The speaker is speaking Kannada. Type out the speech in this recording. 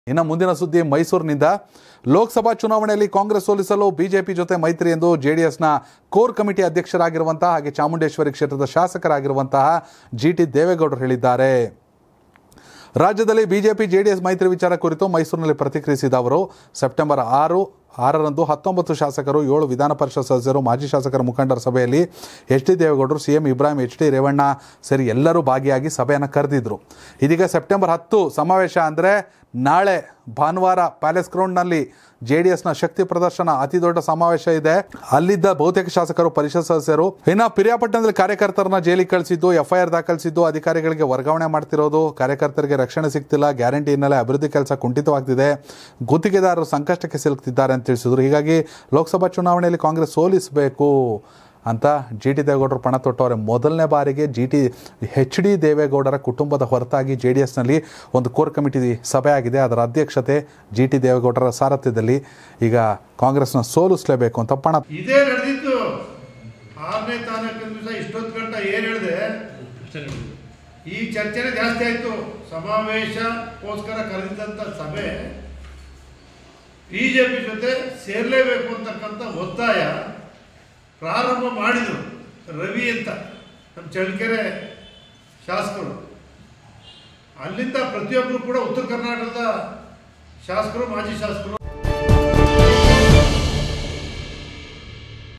ಇನ್ನು ಮುಂದಿನ ಸುದ್ದಿ ಮೈಸೂರಿನಿಂದ ಲೋಕಸಭಾ ಚುನಾವಣೆಯಲ್ಲಿ ಕಾಂಗ್ರೆಸ್ ಸೋಲಿಸಲು ಬಿಜೆಪಿ ಜೊತೆ ಮೈತ್ರಿ ಎಂದು ಜೆಡಿಎಸ್ನ ಕೋರ್ ಕಮಿಟಿ ಅಧ್ಯಕ್ಷರಾಗಿರುವಂತಹ ಹಾಗೆ ಚಾಮುಂಡೇಶ್ವರಿ ಕ್ಷೇತ್ರದ ಶಾಸಕರಾಗಿರುವಂತಹ ಜಿ ಟಿ ದೇವೇಗೌಡರು ಹೇಳಿದ್ದಾರೆ ರಾಜ್ಯದಲ್ಲಿ ಬಿಜೆಪಿ ಜೆಡಿಎಸ್ ಮೈತ್ರಿ ವಿಚಾರ ಕುರಿತು ಮೈಸೂರಿನಲ್ಲಿ ಪ್ರತಿಕ್ರಿಯಿಸಿದ ಅವರು ಸೆಪ್ಟೆಂಬರ್ ಆರು ಆರರಂದು ಹತ್ತೊಂಬತ್ತು ಶಾಸಕರು ಏಳು ವಿಧಾನ ಪರಿಷತ್ ಸದಸ್ಯರು ಮಾಜಿ ಶಾಸಕರ ಮುಖಂಡರ ಸಭೆಯಲ್ಲಿ ಎಚ್ ಡಿ ದೇವೇಗೌಡರು C M Ibrahim H D Revanna ಸೇರಿ ಎಲ್ಲರೂ ಭಾಗಿಯಾಗಿ ಸಭೆಯನ್ನು ಕರೆದಿದ್ರು ಇದೀಗ ಸೆಪ್ಟೆಂಬರ್ ಹತ್ತು ಸಮಾವೇಶ ಅಂದರೆ ನಾಳೆ ಭಾನುವಾರ ಪ್ಯಾಲೇಸ್ ಗ್ರೌಂಡ್ನಲ್ಲಿ ಜೆ ಡಿ ಎಸ್ನ ಶಕ್ತಿ ಪ್ರದರ್ಶನ ಅತಿ ದೊಡ್ಡ ಸಮಾವೇಶ ಇದೆ ಅಲ್ಲಿದ್ದ ಬಹುತೇಕ ಶಾಸಕರು ಪರಿಷತ್ ಸದಸ್ಯರು ಇನ್ನು ಪಿರಿಯಾಪಟ್ಟಣದಲ್ಲಿ ಕಾರ್ಯಕರ್ತರನ್ನ ಜೈಲಿಗೆ ಕಳಿಸಿದ್ದು ಎಫ್ಐಆರ್ ದಾಖಲಿಸಿದ್ದು ಅಧಿಕಾರಿಗಳಿಗೆ ವರ್ಗಾವಣೆ ಮಾಡ್ತಿರೋದು ಕಾರ್ಯಕರ್ತರಿಗೆ ರಕ್ಷಣೆ ಸಿಗ್ತಿಲ್ಲ ಗ್ಯಾರಂಟಿ ಹಿನ್ನೆಲೆ ಅಭಿವೃದ್ಧಿ ಕೆಲಸ ಕುಂಠಿತವಾಗ್ತಿದೆ ಗುತ್ತಿಗೆದಾರರು ಸಂಕಷ್ಟಕ್ಕೆ ಸಿಲುಕ್ತಿದ್ದಾರೆ ಅಂತ ತಿಳಿಸಿದ್ರು ಹೀಗಾಗಿ ಲೋಕಸಭಾ ಚುನಾವಣೆಯಲ್ಲಿ ಕಾಂಗ್ರೆಸ್ ಸೋಲಿಸಬೇಕು ಅಂತ ಜಿ ಟಿ ದೇವೇಗೌಡರು ಪಣ ತೊಟ್ಟವ್ರೆ ಮೊದಲನೇ ಬಾರಿಗೆ ಜಿ ಟಿ ಎಚ್ ಡಿ ದೇವೇಗೌಡರ ಕುಟುಂಬದ ಹೊರತಾಗಿ ಜೆ ಡಿ ಎಸ್ನಲ್ಲಿ ಒಂದು ಕೋರ್ ಕಮಿಟಿ ಸಭೆ ಆಗಿದೆ ಅದರ ಅಧ್ಯಕ್ಷತೆ ಜಿ ಟಿ ದೇವೇಗೌಡರ ಸಾರಥ್ಯದಲ್ಲಿ ಈಗ ಕಾಂಗ್ರೆಸ್ನ ಸೋಲಿಸಲೇಬೇಕು ಅಂತ ಪಣ ಇದೇ ನಡೆದಿತ್ತು ಆರನೇ ತಾರೀಕಿನ ದಿವಸ ಇಷ್ಟೊತ್ತು ಗಂಟ ಏನು ಹೇಳಿದೆ ಈ ಚರ್ಚೆನೇ ಜಾಸ್ತಿ ಆಯ್ತು ಸಮಾವೇಶಕ್ಕೋಸ್ಕರ ಕರೆದಿದ್ದಂಥ ಸಭೆ ಬಿಜೆಪಿ ಜೊತೆ ಸೇರ್ಲೇಬೇಕು ಅಂತಕ್ಕಂಥ ಒತ್ತಾಯ ಪ್ರಾರಂಭ ಮಾಡಿದರು ರವಿ ಅಂತ ನಮ್ಮ ಚಳ್ಳಕೆರೆ ಶಾಸಕರು ಅಲ್ಲಿಂದ ಪ್ರತಿಯೊಬ್ಬರು ಕೂಡ ಉತ್ತರ ಕರ್ನಾಟಕದ ಶಾಸಕರು ಮಾಜಿ ಶಾಸಕರು